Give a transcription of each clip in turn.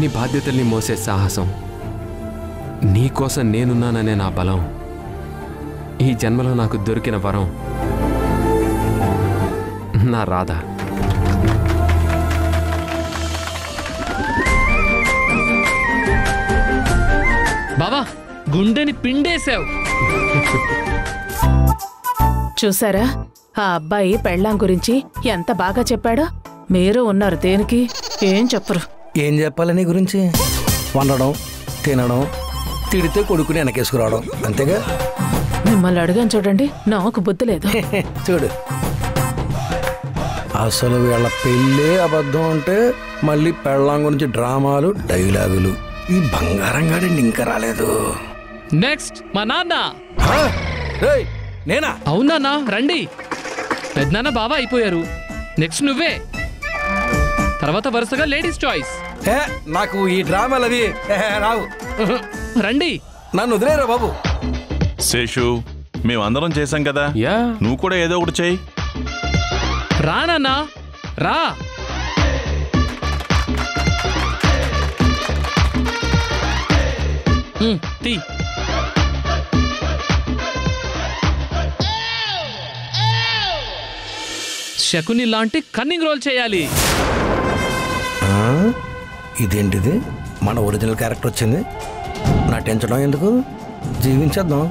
బాధ్యతల్ని మోసే సాహసం నీకోసం నేనున్నాననే నా బలం ఈ జన్మలో నాకు దొరికిన వరం నా రాధ బావా గుండెని పిండేశావు చూసారా ఆ అబ్బాయి పెళ్ళాం గురించి ఎంత బాగా చెప్పాడో మీరు ఉన్నారు దేనికి ఏం చెప్పరు ఏం చెప్పాలి నీ గురించి వండడం తినడం తిడితే కొడుకుని వెనకేసుకురావడం అంతేగా మిమ్మల్ని అడిగాను చూడండి నాకు బుద్ధి లేదు చూడు అసలు వీళ్ళ పెళ్ళే అబద్ధం అంటే మళ్ళీ పెళ్ళాం గురించి డ్రామాలు డైలాగులు ఈ బంగారం గాడండి ఇంకా రాలేదు నెక్స్ట్ మా నాన్న ఆ? రేయ్, నేనా అవునా రండి పెద్దనాన్న బావ అయిపోయారు నెక్స్ట్ నువ్వే తర్వాత వరుసగా లేడీస్ చాయిస్ ఏ, నాకు ఈ డ్రామాలు అవి ఏ, రావు రండి నన్ను వదిలేరా బాబు శేషు మేమందరం చేశాం కదా యా నువ్వు కూడా ఏదో ఒకటి చెయ్యి రా నాన్న రా ఉమ్, తీ శకుని లాంటి కన్నింగ్ రోల్ చేయాలి ఆ? ఇదేంటిది మన ఒరిజినల్ క్యారెక్టర్ వచ్చింది నటించడం ఎందుకు జీవించేద్దాం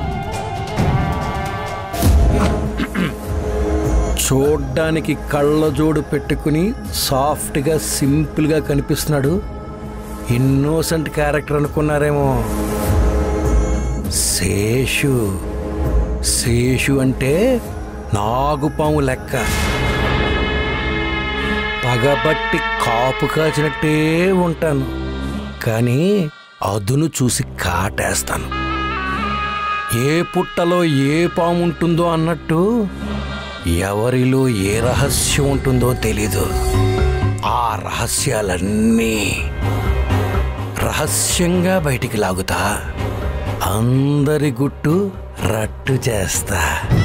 చూడ్డానికి కళ్ళజోడు పెట్టుకుని సాఫ్ట్గా సింపుల్గా కనిపిస్తున్నాడు ఇన్నోసెంట్ క్యారెక్టర్ అనుకున్నారేమో శేషు శేషు అంటే నాగుపాము లెక్క పగబట్టి కాపు కాచినట్టే ఉంటాను కానీ అదును చూసి కాటేస్తాను ఏ పుట్టలో ఏ పాము ఉంటుందో అన్నట్టు ఎవరిలో ఏ రహస్యం ఉంటుందో తెలీదు ఆ రహస్యాలన్నీ రహస్యంగా బయటికి లాగుతా అందరి గుట్టు రట్టు చేస్తా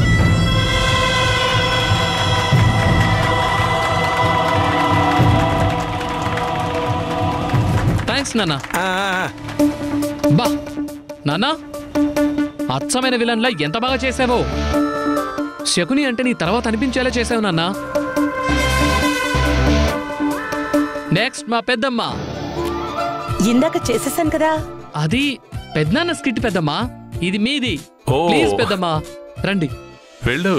థ్యాంక్స్ నాన్న ఆ, బా నాన్నా అచ్చమైన విలన్లా ఎంత బాగా చేసావో శకుని అంటే నీ తర్వాత అనిపించేలా చేసావు నాన్న నెక్స్ట్ మా పెద్దమ్మ ఇందాక చేసేసాను కదా అది పెద్దనాన్న స్కిట్ పెద్దమ్మ ఇది మీది ఓ. ప్లీజ్ పెద్దమ్మ రండి వెళ్ళు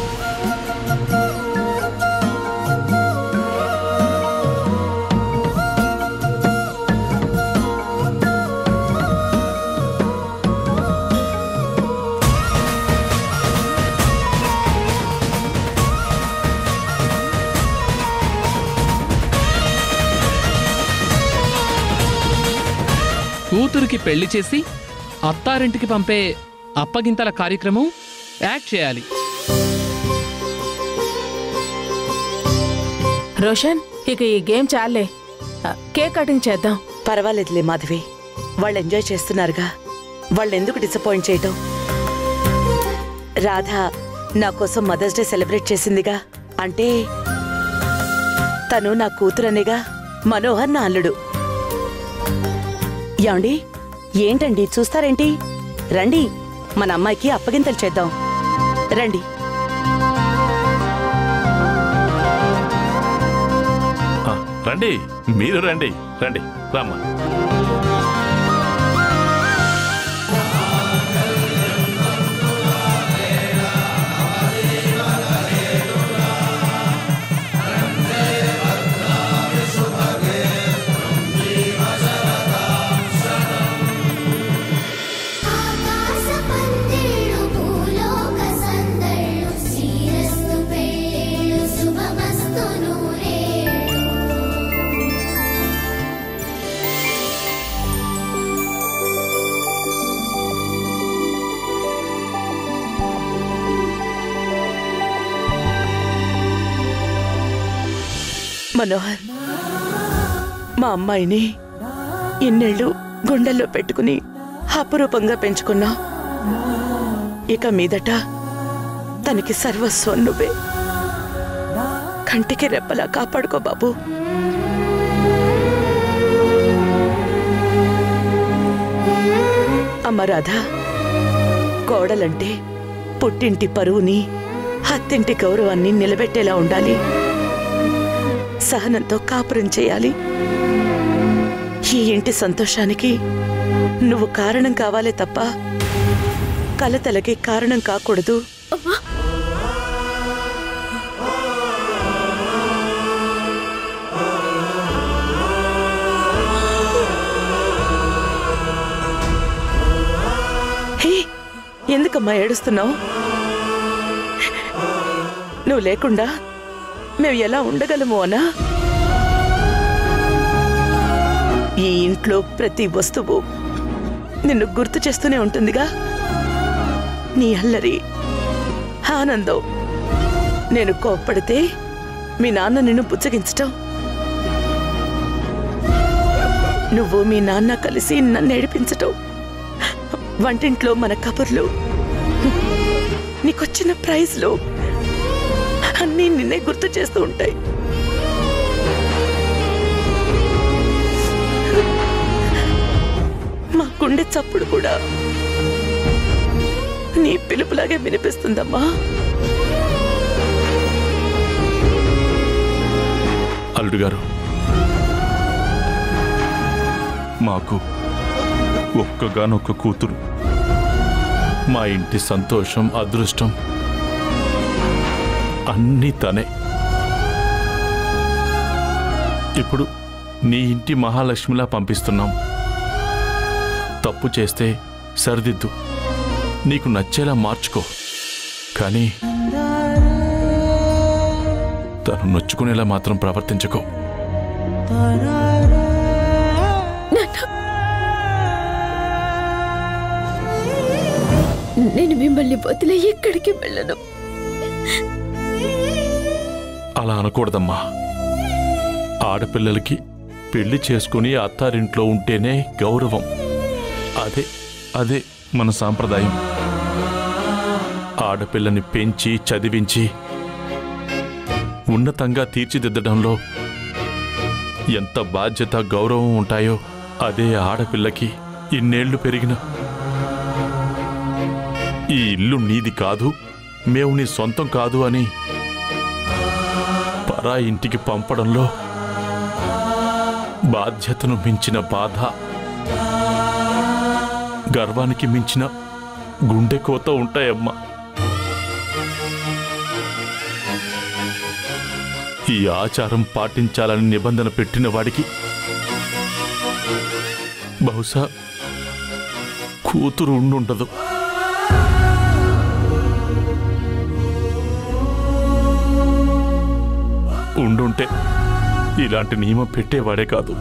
కూతురికి పెళ్లి చేసి అత్తారింటికి పంపే అప్పగింతల కార్యక్రమం యాక్ట్ చేయాలి రోషన్ ఇక ఈ గేమ్ చాలే ఆ, కేక్ కటింగ్ చేద్దాం పర్వాలేదులే మాధవి వాళ్ళు ఎంజాయ్ చేస్తున్నారుగా వాళ్ళు ఎందుకు డిసప్పాయింట్ చేయటం రాధ నా కోసం మదర్స్ డే సెలబ్రేట్ చేసిందిగా అంటే తను నా కూతురనేగా మనోహర్ నా అల్లుడు యాండి ఏంటండి చూస్తారేంటి రండి మన అమ్మాయికి అప్పగింతలు చేద్దాం రండి ఆ, రండి మీరు రండి రండి రామ్మా ఆకాశ పందిళ్ళు భూలోక సందళ్ళు శ్రీరస్తు పెళ్ళిళ్ళు శుభమస్తు నూరేళ్ళు మనోహర్ మా అమ్మాయిని ఇన్నేళ్ళు గుండెల్లో పెట్టుకుని అపురూపంగా పెంచుకున్నావు ఇక మీదట తనకి సర్వస్వం నువ్వే కంటికి రెప్పలా కాపాడుకో బాబు అమ్మ రాధా కోడలంటే పుట్టింటి పరువుని అత్తింటి గౌరవాన్ని నిలబెట్టేలా ఉండాలి సహనంతో కాపురం చేయాలి ఈ ఇంటి సంతోషానికి నువ్వు కారణం కావాలే తప్ప కలతలకి కారణం కాకూడదు హే, ఎందుకమ్మా ఏడుస్తున్నావు నువ్వు లేకుండా మేము ఎలా ఉండగలము అనా ఈ ఇంట్లో ప్రతి వస్తువు నిన్ను గుర్తు చేస్తూనే ఉంటుందిగా నీ అల్లరి ఆనందం నేను కోప్పడితే మీ నాన్న నిన్ను బుచ్చగించటం నువ్వు మీ నాన్న కలిసి నన్ను ఏడిపించటం వంటింట్లో మన కబుర్లు నీకొచ్చిన ప్రైజ్లు అన్నీ నిన్నే గుర్తు చేస్తూ ఉంటాయి మా గుండె చప్పుడు కూడా నీ పిలుపులాగే వినిపిస్తుందమ్మా అల్లుడు గారు మాకు ఒక్కగానొక్క కూతురు మా ఇంటి సంతోషం అదృష్టం అన్నీ తనే ఇప్పుడు నీ ఇంటి మహాలక్ష్మిలా పంపిస్తున్నాం తప్పు చేస్తే సరిదిద్దు నీకు నచ్చేలా మార్చుకో కానీ తను నొచ్చుకునేలా మాత్రం ప్రవర్తించకో నేను మిమ్మల్ని వదిలే ఎక్కడికి వెళ్ళను అలా అనకూడదమ్మా ఆడపిల్లలకి పెళ్లి చేసుకుని అత్తారింట్లో ఉంటేనే గౌరవం అదే అదే మన సాంప్రదాయం ఆడపిల్లని పెంచి చదివించి ఉన్నతంగా తీర్చిదిద్దడంలో ఎంత బాధ్యత గౌరవం ఉంటాయో అదే ఆడపిల్లకి ఇన్నేళ్లు పెరిగిన ఈ ఇల్లు నీది కాదు మేము నీ సొంతం కాదు అని పరా ఇంటికి పంపడంలో బాధ్యతను మించిన బాధ గర్వానికి మించిన గుండె కోత ఉంటాయమ్మా ఈ ఆచారం పాటించాలని నిబంధన పెట్టిన వాడికి బహుశా కూతురు ఉండుండదు ఉండుంటే ఇలాంటి నియమం పెట్టేవాడే కాదు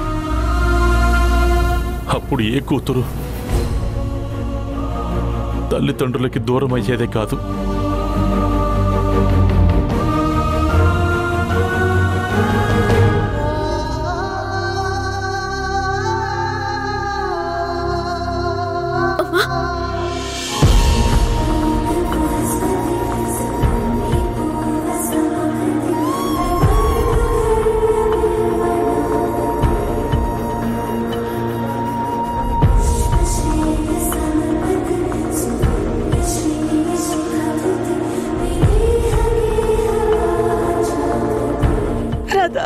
అప్పుడు ఏ కూతురు తల్లిదండ్రులకి దూరం అయ్యేదే కాదు రాధా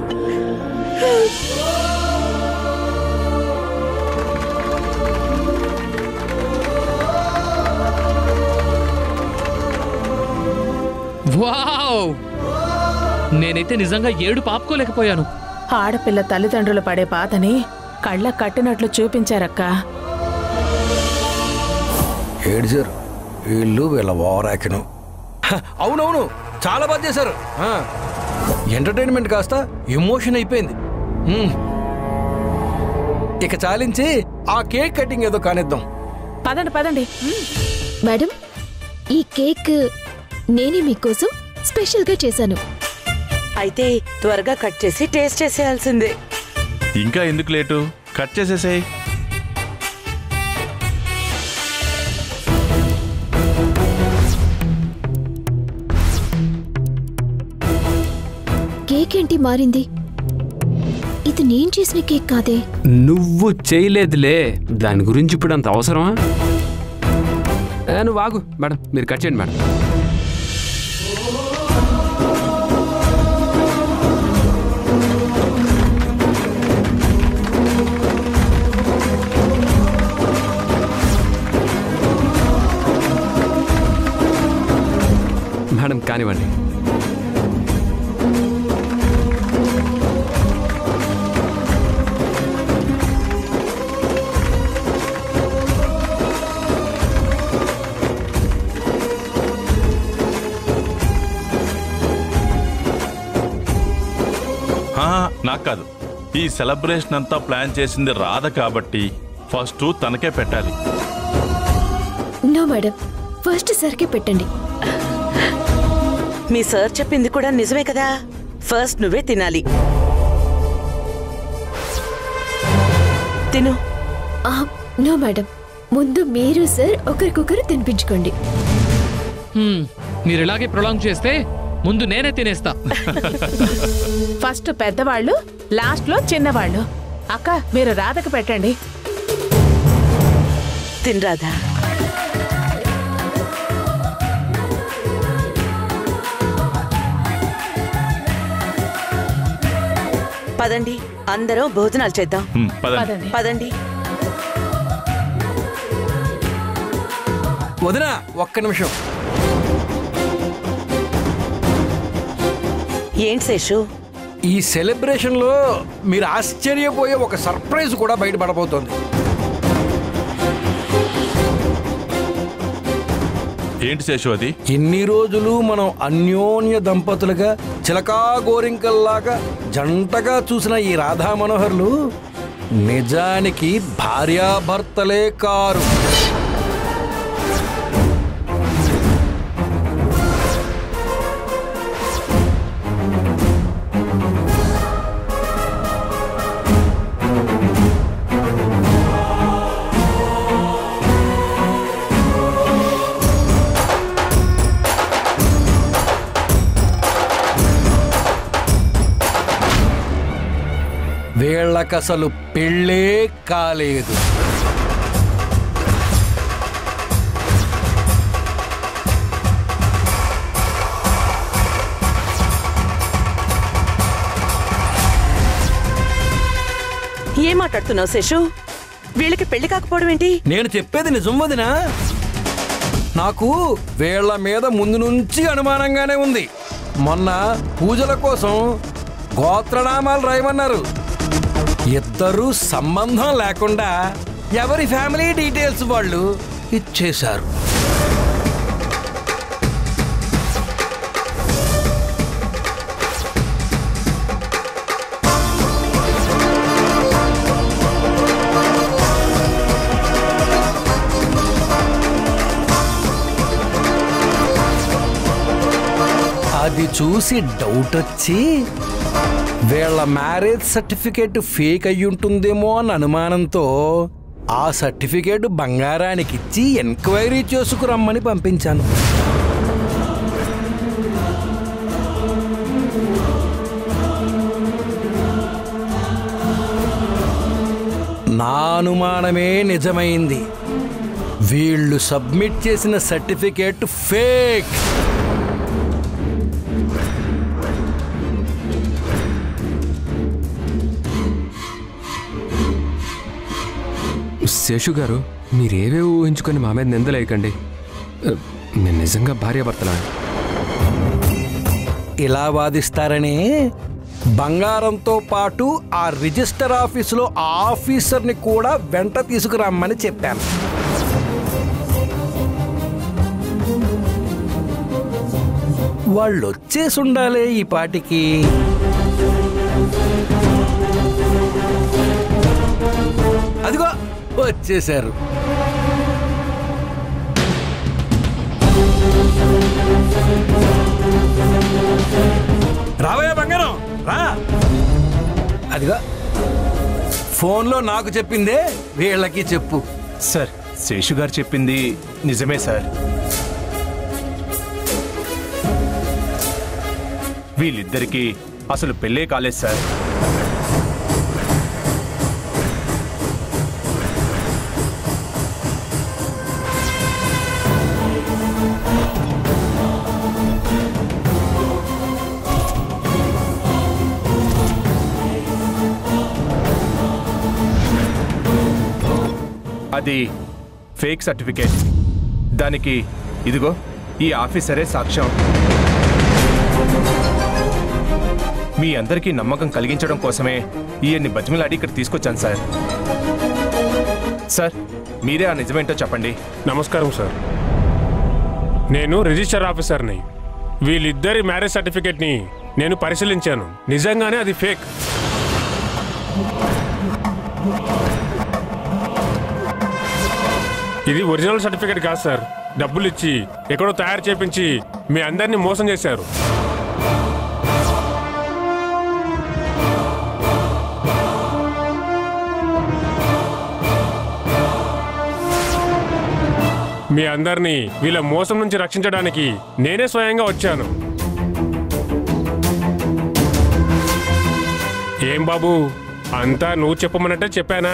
వావ్ నేనైతే నిజంగా ఏడు పాపుకోలేకపోయాను ఆడపిల్ల తల్లిదండ్రులు పడే బాధని కళ్ళ కట్టినట్లు చూపించారక్క ఏడ్చారు వీళ్ళు వీళ్ళ ఓవరాకిను అవునవును చాలా బాగా చేశారు ఆ, ఎంటర్టైన్మెంట్ కాస్త ఎమోషన్ అయిపోయింది మ్మ్. ఇక చాలించి ఆ కేక్ కటింగ్ ఏదో కానిద్దాం పదండి పదండి మేడం ఈ కేక్ నేనే మీకోసం స్పెషల్గా చేశాను అయితే త్వరగా కట్ చేసి టేస్ట్ చేసేయాల్సిందే ఇంకా ఎందుకు లేటు కట్ చేసేసేయ్ కేక్ ఏంటి మారింది ఇది నేను చేసిన కేక్ కాదే నువ్వు చేయలేదులే దాని గురించి ఇప్పుడు అంత అవసరమా ఏ, నువ్వు ఆగు మేడం మీరు కట్ చేయండి మేడం మేడం కానివ్వండి ఆ, నాకు కాదు ఈ సెలబ్రేషన్ అంతా ప్లాన్ చేసింది రాధ కాబట్టి ఫస్ట్ తనకే పెట్టాలి నో మేడం ఫస్ట్ సరికే పెట్టండి మీ సార్ చెప్పింది కూడా నిజమే కదా ఫస్ట్ నువ్వే తినాలి తిను ఆ, నో మేడం ముందు మీరు సార్ ఒకరికొకరు తినిపించుకోండి హ్మ్, మీరు ఇలాగే ప్రొలాంగ్ చేస్తే ముందు నేనే తినేస్తా ఫస్ట్ పెద్దవాళ్ళు లాస్ట్ లో చిన్నవాళ్ళు అక్క మీరు రాధకు పెట్టండి తినరాదా పదండి అందరం భోజనాలు చేద్దాం హ్మ్, పదండి పదండి పదండి వదినా ఒక్క నిమిషం ఏంటి శేషు ఈ సెలబ్రేషన్ లో మీరు ఆశ్చర్యపోయే ఒక సర్ప్రైజ్ కూడా బయటపడబోతోంది ఏంటి శేషు అది ఎన్ని రోజులు మనం అన్యోన్య దంపతులుగా చిలకా గోరింకల్లాగా జంటగా చూసిన ఈ రాధా మనోహర్లు నిజానికి భార్యాభర్తలే కారు వీళ్ళకసలు పెళ్ళే కాలేదు ఏం మాట్లాడుతున్నావు శేషు వీళ్ళకి పెళ్లి కాకపోవడం ఏంటి నేను చెప్పేది నిజం వదినా నాకు వీళ్ళ మీద ముందు నుంచి అనుమానంగానే ఉంది మొన్న పూజల కోసం గోత్రనామాలు రాయమన్నారు ఇద్దరు సంబంధం లేకుండా ఎవరి ఫ్యామిలీ డీటెయిల్స్ వాళ్ళు ఇచ్చేశారు అది చూసి డౌట్ వచ్చి వీళ్ళ మ్యారేజ్ సర్టిఫికేట్ ఫేక్ అయి ఉంటుందేమో అన్న అనుమానంతో ఆ సర్టిఫికేట్ బంగారానికి ఇచ్చి ఎంక్వైరీ చేసుకురమ్మని పంపించాను నా అనుమానమే నిజమైంది వీళ్ళు సబ్మిట్ చేసిన సర్టిఫికేట్ ఫేక్ శేషు గారు మీరేవే ఊహించుకొని మా మీద నిందలేయకండి ఆ, నేను నిజంగా భార్యాభర్తలా ఇలా వాదిస్తారని బంగారంతో పాటు ఆ రిజిస్టర్ ఆఫీసులో ఆ ఆఫీసర్ని కూడా వెంట తీసుకురమ్మని చెప్పాను వాళ్ళు వచ్చేసి ఉండాలి ఈ పాటికి అదిగో వచ్చేశారు రావయ్యా బంగారం రా అదిగో ఫోన్లో నాకు చెప్పిందే వీళ్ళకి చెప్పు సార్ శేషు గారు చెప్పింది నిజమే సార్ వీళ్ళిద్దరికీ అసలు పెళ్ళే కాలేదు సార్ అది ఫేక్ సర్టిఫికేట్ దానికి ఇదిగో ఈ ఆఫీసరే సాక్ష్యం మీ అందరికీ నమ్మకం కలిగించడం కోసమే ఈయన్ని బతిమిలాడి ఇక్కడ తీసుకొచ్చాను సార్ సార్ మీరే ఆ నిజమేంటో చెప్పండి నమస్కారం సార్ నేను రిజిస్టర్ ఆఫీసర్ని వీళ్ళిద్దరి మ్యారేజ్ సర్టిఫికేట్ని నేను పరిశీలించాను నిజంగానే అది ఫేక్ ఇది ఒరిజినల్ సర్టిఫికేట్ కాదు సార్ డబ్బులు ఇచ్చి ఎక్కడో తయారు చేపించి మీ అందరినీ మోసం చేశారు మీ అందరినీ వీళ్ళ మోసం నుంచి రక్షించడానికి నేనే స్వయంగా వచ్చాను ఏం బాబు అంతా నువ్వు చెప్పమన్నట్టే చెప్పానా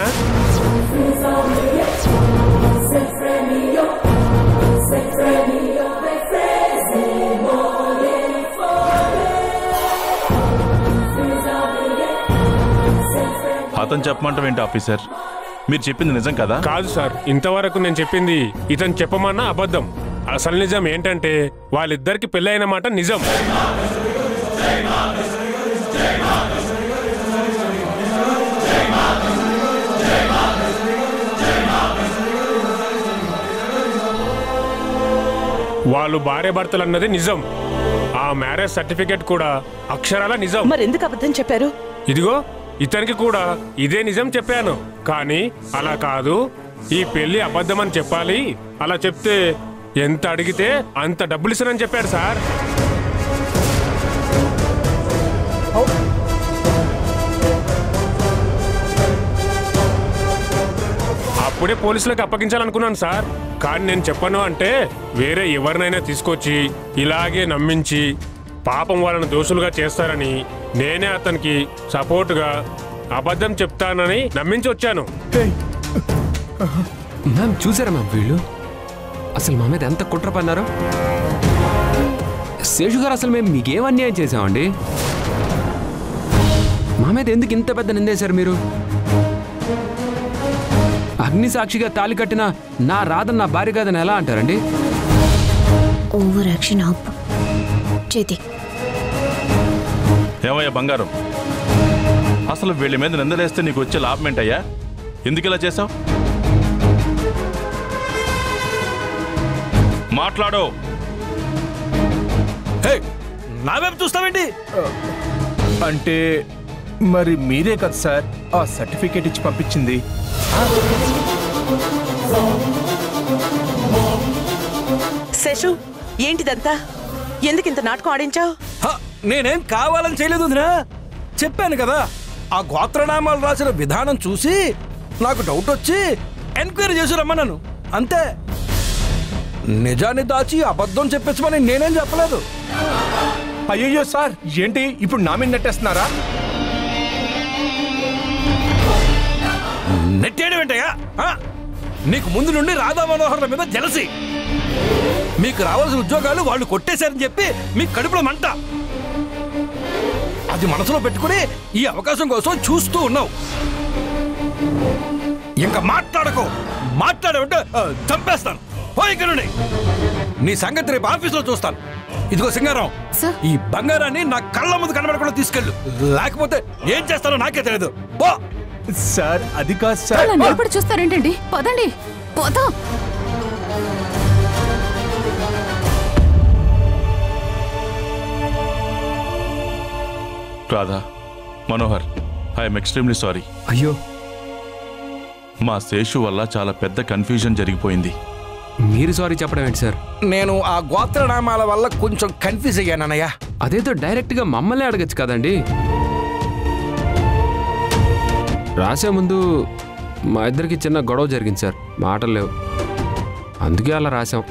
అతను చెప్పమంటాం ఏంటి ఆఫీసర్ మీరు చెప్పింది నిజం కదా కాదు సార్ ఇంతవరకు నేను చెప్పింది ఇతను చెప్పమన్నా అబద్ధం అసలు నిజం ఏంటంటే వాళ్ళిద్దరికి పెళ్ళైన మాట నిజం వాళ్ళు భార్య భర్తలు అన్నది నిజం ఆ మ్యారేజ్ సర్టిఫికేట్ కూడా అక్షరాల నిజం మరెందుకు అబద్ధం చెప్పారు ఇదిగో ఇతనికి కూడా ఇదే నిజం చెప్పాను కానీ అలా కాదు ఈ పెళ్లి అబద్ధం అని చెప్పాలి అలా చెప్తే ఎంత అడిగితే అంత డబ్బులు ఇస్తానని చెప్పాడు సార్ అప్పుడే పోలీసులకు అప్పగించాలనుకున్నాను సార్ కానీ నేను చెప్పను అంటే వేరే ఎవరినైనా తీసుకొచ్చి ఇలాగే నమ్మించి పాపం వాళ్ళని దోషులుగా చేస్తారని నేనే అతనికి సపోర్టుగా అబద్ధం చెప్తానని నమ్మించి వచ్చాను మ్యామ్ చూసారా మ్యామ్ వీళ్ళు అసలు మా మీద ఎంత కుట్ర పన్నారో శేషు గారు అసలు మేము మీకేం అన్యాయం చేసామండి మా మీద ఎందుకు ఇంత పెద్ద నిందేశారు మీరు అగ్ని సాక్షిగా తాళి కట్టిన నా రాధన నా భార్య కాదని ఎలా అంటారండి ఓవర్ యాక్షన్ ఆపు చేతి ఏమయ్యా బంగారం అసలు వీళ్ళ మీద నిందలేస్తే నీకు వచ్చే లాభం ఏంటయ్యా ఎందుకు ఇలా చేసావు మాట్లాడు హే నా వైపు చూస్తావేంటి అంటే మరి మీరే కదా సార్ ఆ సర్టిఫికేట్ ఇచ్చి పంపించింది శేషు ఏంటిదంతా ఎందుకు ఇంత నాటకం ఆడించావు హ, నేనేం కావాలని చేయలేదు వదినా చెప్పాను కదా ఆ గోత్రనామాలు రాసిన విధానం చూసి నాకు డౌట్ వచ్చి ఎంక్వైరీ చేసి రమ్మన్నాను అంతే నిజాన్ని దాచి అబద్ధం చెప్పేసమని నేనేం చెప్పలేదు అయ్యయ్యో సార్ ఏంటి ఇప్పుడు నా మీద నెట్టేస్తున్నారా నెట్టేయడం ఏంటయ్యా ఆ? నీకు ముందు నుండి రాధా మనోహర్ల మీద జలసి మీకు రావాల్సిన ఉద్యోగాలు వాళ్ళు కొట్టేశారని చెప్పి మీ కడుపులో మంట అది మనసులో పెట్టుకుని ఈ అవకాశం కోసం చూస్తూ ఉన్నావు ఇంకా మాట్లాడకు మాట్లాడమంటే ఆ, చంపేస్తాను పో ఇక్కడ నుండి నీ సంగతి రేపు ఆఫీసులో చూస్తాను ఇదిగో సింగారం సార్. ఈ బంగారాన్ని నా కళ్ళ ముందు కనబడకుండా తీసుకెళ్ళు లేకపోతే ఏం చేస్తానో నాకే తెలియదు పో సార్ అది కాదు సార్ అలా నిలబడి చూస్తారేంటండి పదండి పోదాం Radha Manohar I'm extremely sorry అయ్యో మా శేషు వల్ల చాలా పెద్ద కన్ఫ్యూజన్ జరిగిపోయింది మీరు సారీ చెప్పడం ఏంటి సార్ నేను ఆ గోత్రనామాల వల్ల కొంచెం కన్ఫ్యూజ్ అయ్యానన్నయ్య అదేదో డైరెక్ట్గా మమ్మల్ని అడగచ్చు కదండి రాసే ముందు మా ఇద్దరికి చిన్న గొడవ జరిగింది సార్ మాటలు లేవు అందుకే అలా రాసాం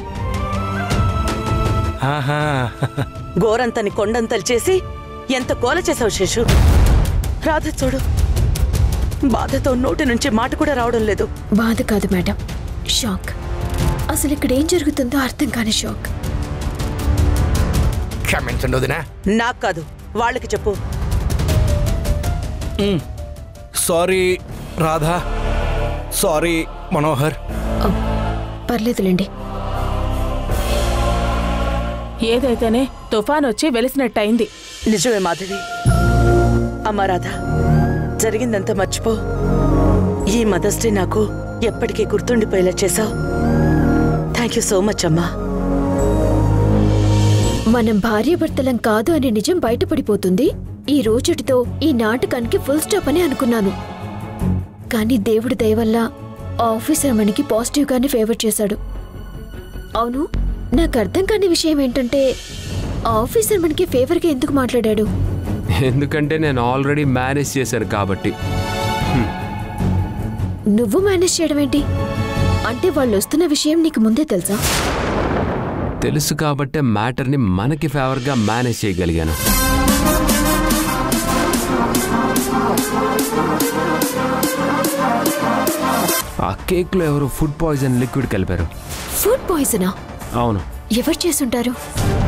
ఆహా గోరంతని కొండంతలు చేసి ఎంత గోల చేసావు శేషు రాధ చూడు బాధతో నోటి నుంచి మాట కూడా రావడం లేదు బాధ కాదు మేడం షాక్ అసలు ఇక్కడ ఏం జరుగుతుందో అర్థం కాని షాక్ క్షమించండి వదినా నాకు కాదు వాళ్ళకి చెప్పు సారీ రాధా సారీ మనోహర్ పర్లేదులేండి ఏదైతేనే తుఫాన్ వచ్చి వెలిసినట్టయింది నిజమే మాధవి అమ్మా రాధా జరిగిందంతా మర్చిపో ఈ మదర్స్ డే నాకు ఎప్పటికీ గుర్తుండిపోయేలా చేశావు థ్యాంక్ యూ సో మచ్ అమ్మా మనం భార్యాభర్తలం కాదు అనే నిజం బయటపడిపోతుంది ఈ రోజుటితో ఈ నాటకానికి ఫుల్ స్టాప్ అని అనుకున్నాను కానీ దేవుడి దయ వల్ల ఆ ఆఫీసర్ మనకి పాజిటివ్ గానే ఫేవర్ చేశాడు అవును నాకు అర్థం కాని విషయం ఏంటంటే ఆ ఆఫీసర్ మనకి ఫేవర్గా ఎందుకు మాట్లాడాడు ఎందుకంటే నేను ఆల్రెడీ మేనేజ్ చేశాను కాబట్టి నువ్వు మేనేజ్ చేయడం ఏంటి అంటే వాళ్ళు వస్తున్న విషయం నీకు ముందే తెలుసా తెలుసు కాబట్టే మ్యాటర్ని మనకి ఫేవర్గా మేనేజ్ చేయగలిగాను ఆ కేక్లో ఎవరు ఫుడ్ పాయిజన్ లిక్విడ్ కలిపారు ఫుడ్ పాయిజనా అవును ఎవరు చేసుంటారు